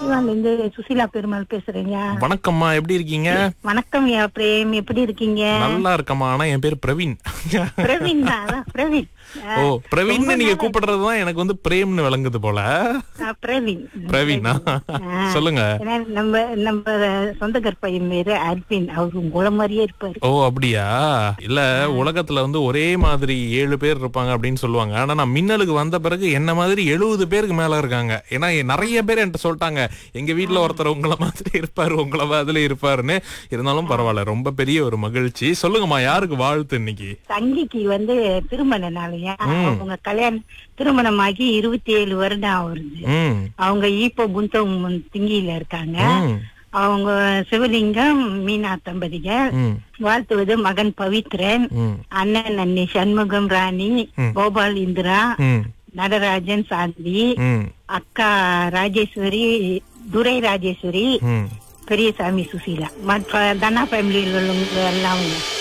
சிவான்ல இருந்து சுசீலா பெருமாள் பேசுறேங்க வணக்கம்மா எப்படி இருக்கீங்க வணக்கம் யா பிரேம் எப்படி இருக்கீங்க நல்லா இருக்கம்மா ஆனா என் பேர் பிரவீன் பிரவீன் தான் அதான், பிரவீன் ஓ பிரவீன் நீங்க கூப்பிடுறதுதான் எனக்கு வந்து பிரேம்னு விளங்குது போல ஆ, பிரவீன் பிரவீனா சொல்லுங்க ஏன்னா நம்ம நம்ம சொந்தக்கார் பையன் பேரு அர்பின் அவரு உங்கள மாதிரியே இருப்பாரு ஓ அப்படியா இல்ல உலகத்துல வந்து ஒரே மாதிரி ஏழு பேர் இருப்பாங்க அப்படின்னு சொல்லுவாங்க ஆனா நான் மின்னலுக்கு வந்த பிறகு என்ன மாதிரி எழுபது பேருக்கு மேல இருக்காங்க ஏன்னா நிறைய பேர் என்கிட்ட சொல்லிட்டாங்க எங்க வீட்ல ஒருத்தர் உங்கள மாதிரி இருப்பாரு உங்கள மாதிரி இருப்பாருன்னு இருந்தாலும் பரவாயில்ல ரொம்ப பெரிய ஒரு மகிழ்ச்சி சொல்லுங்கம்மா யாருக்கு வாழ்த்து இன்னைக்கு தங்கிக்கு வந்து திருமண நாளையா அவங்க கல்யாணம் திருமணமாகி இருபத்தி ஏழு வருடம் ஆகுது ம் அவங்க ஈப்போ புந்தம் திங்கியில இருக்காங்க ம் அவங்க சிவலிங்கம் மீனா தம்பதிகள் ம் வாழ்த்துவது மகன் பவித்ரன் ம் அண்ணன் அண்ணி சண்முகம் ராணி கோபால் இந்திரா ம் நடராஜன் சாந்தி ம் அக்கா ராஜேஸ்வரி துரை ராஜேஸ்வரி ம் பெரியசாமி சுசீலா மற்ற தனா ஃபேமிலியில் உள்ளவங்க எல்லாம்